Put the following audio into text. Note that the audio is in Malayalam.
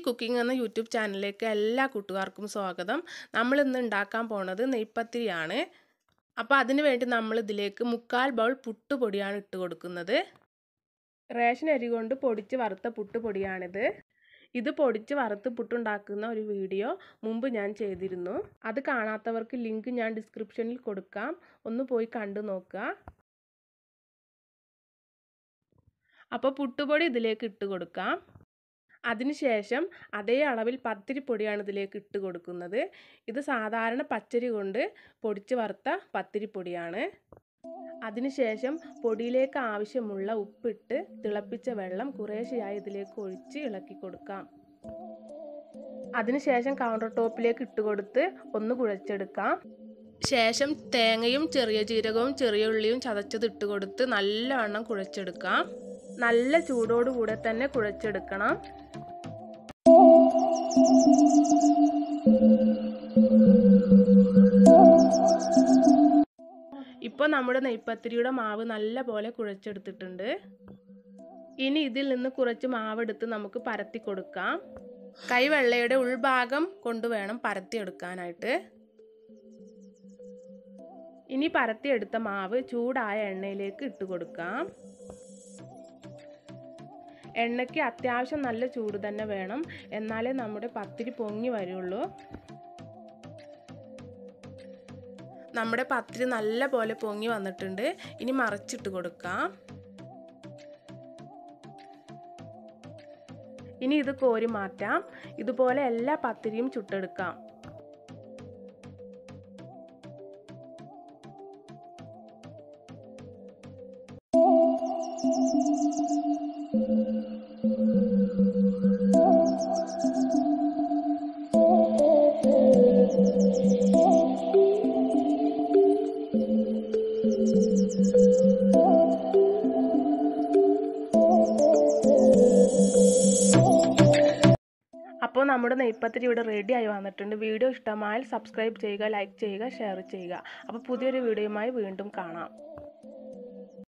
കുക്കിംഗ് എന്ന യൂട്യൂബ് ചാനലിലേക്ക് എല്ലാ കൂട്ടുകാർക്കും സ്വാഗതം നമ്മൾ ഇന്ന് ഉണ്ടാക്കാൻ പോണത് നെയ്പ്പത്തിരിയാണ് അപ്പോൾ അതിന് വേണ്ടി നമ്മൾ ഇതിലേക്ക് മുക്കാൽ ബൗൾ പുട്ടുപൊടിയാണ് ഇട്ട് കൊടുക്കുന്നത് റേഷൻ അരി കൊണ്ട് പൊടിച്ച് വറുത്ത പുട്ടുപൊടിയാണിത് ഇത് പൊടിച്ച് വറുത്ത് പുട്ടുണ്ടാക്കുന്ന ഒരു വീഡിയോ മുമ്പ് ഞാൻ ചെയ്തിരുന്നു അത് കാണാത്തവർക്ക് ലിങ്ക് ഞാൻ ഡിസ്ക്രിപ്ഷനിൽ കൊടുക്കാം ഒന്ന് പോയി കണ്ടു നോക്കുക അപ്പോൾ പുട്ടുപൊടി ഇതിലേക്ക് ഇട്ട് കൊടുക്കാം അതിനുശേഷം അതേ അളവിൽ പത്തിരിപ്പൊടിയാണ് ഇതിലേക്ക് ഇട്ട് കൊടുക്കുന്നത് ഇത് സാധാരണ പച്ചരി കൊണ്ട് പൊടിച്ച് വറുത്ത പത്തിരിപ്പൊടിയാണ് അതിനുശേഷം പൊടിയിലേക്ക് ആവശ്യമുള്ള ഉപ്പിട്ട് തിളപ്പിച്ച വെള്ളം കുറേശ്ശെയായി ഇതിലേക്ക് ഒഴിച്ച് ഇളക്കി കൊടുക്കാം അതിനുശേഷം കൗണ്ടർ ടോപ്പിലേക്ക് ഇട്ട് കൊടുത്ത് ഒന്ന് കുഴച്ചെടുക്കാം ശേഷം തേങ്ങയും ചെറിയ ജീരകവും ചെറിയ ഉള്ളിയും ചതച്ചത് ഇട്ട് കൊടുത്ത് നല്ലവണ്ണം കുഴച്ചെടുക്കാം നല്ല ചൂടോടുകൂടെ തന്നെ കുഴച്ചെടുക്കണം ഇപ്പോൾ നമ്മുടെ നെയ്പ്പത്തിരിയുടെ മാവ് നല്ല പോലെ കുഴച്ചെടുത്തിട്ടുണ്ട് ഇനി ഇതിൽ നിന്ന് കുറച്ച് മാവെടുത്ത് നമുക്ക് പരത്തി കൊടുക്കാം കൈവെള്ളയുടെ ഉൾഭാഗം കൊണ്ടുവേണം പരത്തിയെടുക്കാനായിട്ട് ഇനി പരത്തിയെടുത്ത മാവ് ചൂടായ എണ്ണയിലേക്ക് ഇട്ട് കൊടുക്കാം എണ്ണയ്ക്ക് അത്യാവശ്യം നല്ല ചൂട് തന്നെ വേണം എന്നാലേ നമ്മുടെ പത്തിരി പൊങ്ങി വരുള്ളൂ നമ്മുടെ പത്തിരി നല്ല പോലെ പൊങ്ങി വന്നിട്ടുണ്ട് ഇനി മറച്ചിട്ട് കൊടുക്കാം ഇനി ഇത് കോരി മാറ്റാം ഇതുപോലെ എല്ലാ പത്തിരിയും ചുട്ടെടുക്കാം അപ്പോൾ നമ്മുടെ നെയ്പ്പത്തിരി ഇവിടെ റെഡി ആയി വന്നിട്ടുണ്ട് വീഡിയോ ഇഷ്ടമായാൽ സബ്സ്ക്രൈബ് ചെയ്യുക ലൈക്ക് ചെയ്യുക ഷെയർ ചെയ്യുക അപ്പോൾ പുതിയൊരു വീഡിയോയുമായി വീണ്ടും കാണാം